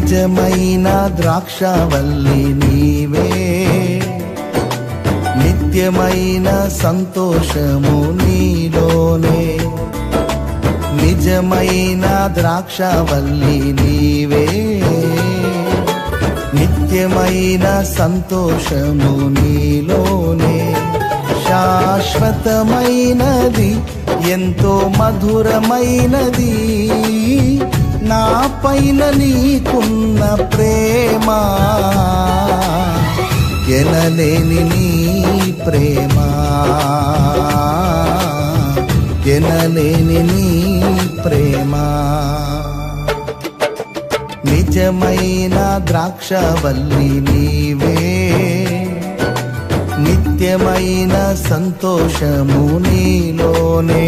నిజమైన ద్రాక్షవల్లి నీవే నిత్యమైన సంతోషము నీలోనే నిజమైన ద్రాక్షవల్లి నీవే నిత్యమైన సంతోషము నీలోనే శాశ్వతమైనది ఎంతో మధురమైనది నా పైన నీకున్న ప్రేమ ఎనలేని నీ ప్రేమ ఎనలేని నీ ప్రేమ నిజమైన ద్రాక్షవల్లి నీవే నిత్యమైన సంతోషము నీలోనే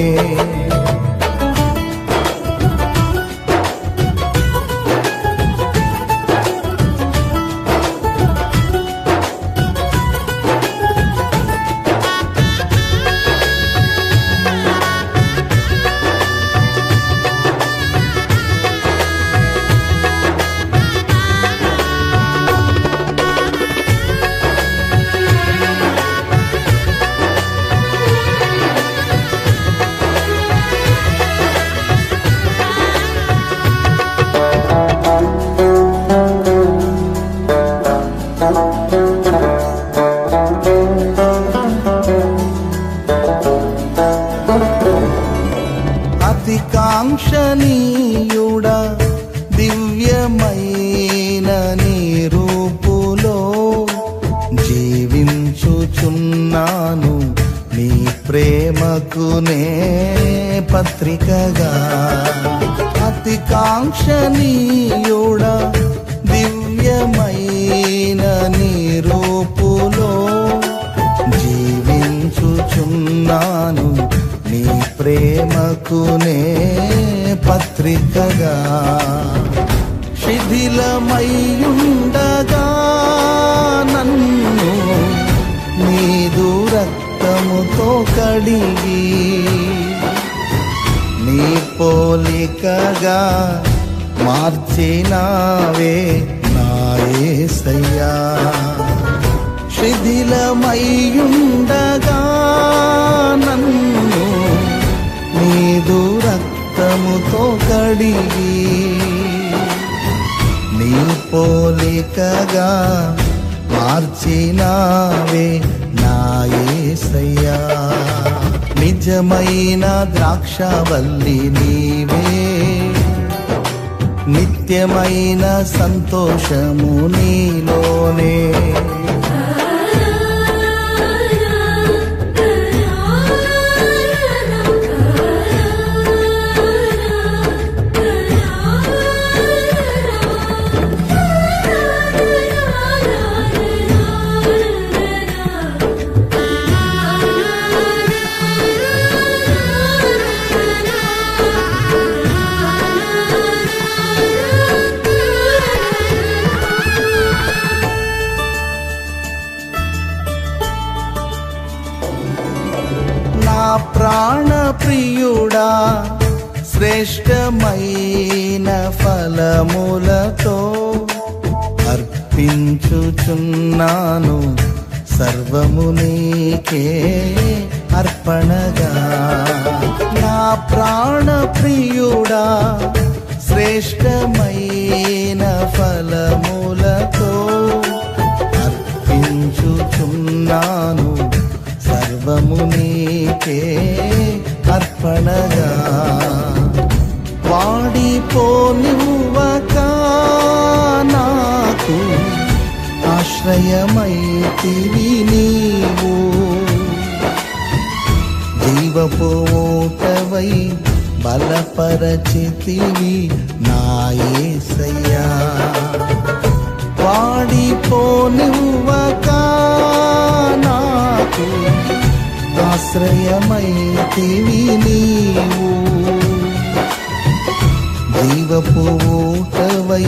అతి కాంక్షణీయుడా దివ్యమైన నీ రూపులో జీవించుచున్నాను నీ ప్రేమకు నే పత్రికగా అతి కాంక్షణీయుడా దివ్యమైన నీ రూపులో జీవించుచున్నాను నీ ప్రేమకునే పత్రికగా శిథిలమయ్యుండగా నన్ను నీదు రక్తముతో కడిగి నీ పోలికగా మార్చినావే నాయసయ్యా శిథిలమయ్యుండగా నన్ను నీదు రక్తముతో కడిగి నీ పోలికగా మార్చినావే నాయసయ్యా నిజమైన ద్రాక్షవల్లి నీవే నిత్యమైన సంతోషము నీలోనే నా ప్రాణ ప్రియుడా శ్రేష్టమైన ఫలములతో అర్పించుచున్నాను సర్వము నీకే అర్పణగా నా ప్రాణ ప్రియుడా శ్రేష్టమైన ఫలములతో అర్పించుచున్నాను సర్వము నీకే అర్పణగా వాడిపోనివ్వక నాకు ఆశ్రయమైతివి నీవు జీవపు ఓటవై బలపరచితివి నాయసయ్యా వాడిపోనివ్వక నాకు ఆశ్రయమైతివి నీవు జీవపు ఊటవై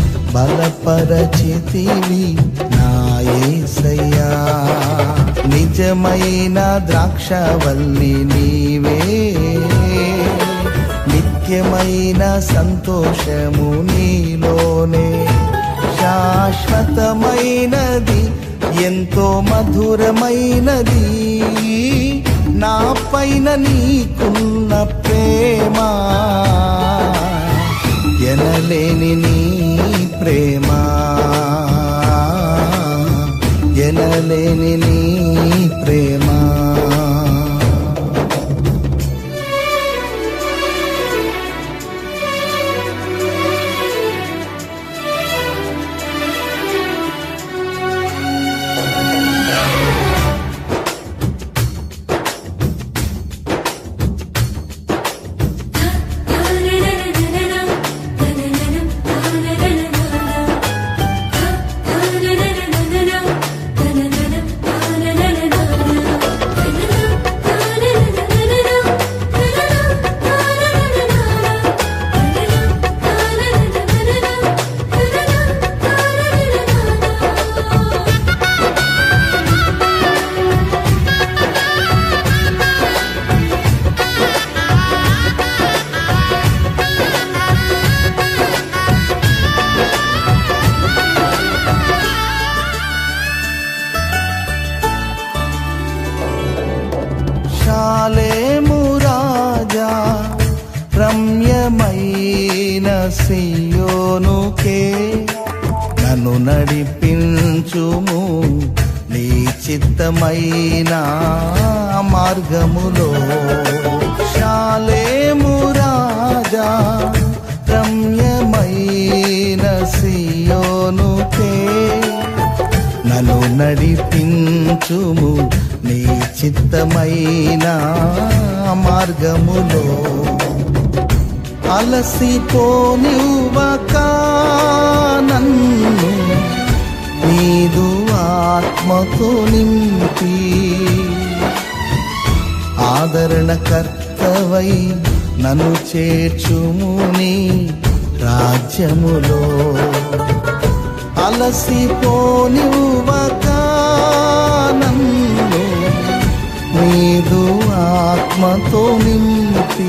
బలపరచితివి నాయసయ్యా నిజమైన ద్రాక్షవల్లి నీవే నిత్య నిత్యమైన సంతోషము నీలోనే శాశ్వతమైనది ఎంతో మధురమైనది నా పైన నీకున్న ప్రేమ ఎనలేని నీ ప్రేమ ఎనలేని నీ ప్రేమ శాలేము రాజా రమ్యమైన సియోనుకే నన్ను నడిపించుము నీ చిత్తమైన మార్గములో శాలేము రాజా రమ్యమైన సియోనుకే నన్ను నడిపించుము నీ చిత్తమైన మార్గములో అలసిపోనివ్వక నన్ను నీదు ఆత్మతో నింపి ఆదరణకర్తవై నన్ను చేర్చుము నీ రాజ్యములో అలసిపోనివ్వక నన్ను నీదు ఆత్మతో నింపి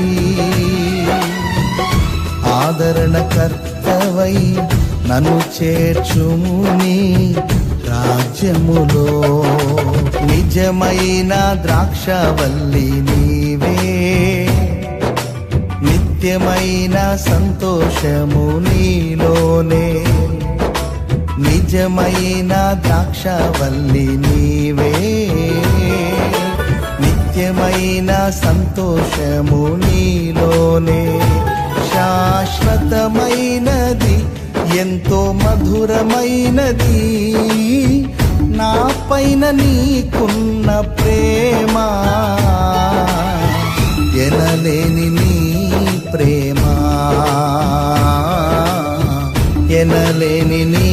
ఆదరణకర్తవై నన్ను చేర్చుము నీ రాజ్యములో నిజమైన ద్రాక్షవల్లి నీవే నిత్యమైన సంతోషము నీలోనే నిజమైన ద్రాక్షవల్లి నీవే నిత్యమైన సంతోషము నీలోనే శాశ్వతమైనది ఎంతో మధురమైనది నా పైన నీకున్న ప్రేమ ఎనలేని నీ ప్రేమ ఎనలేని నీ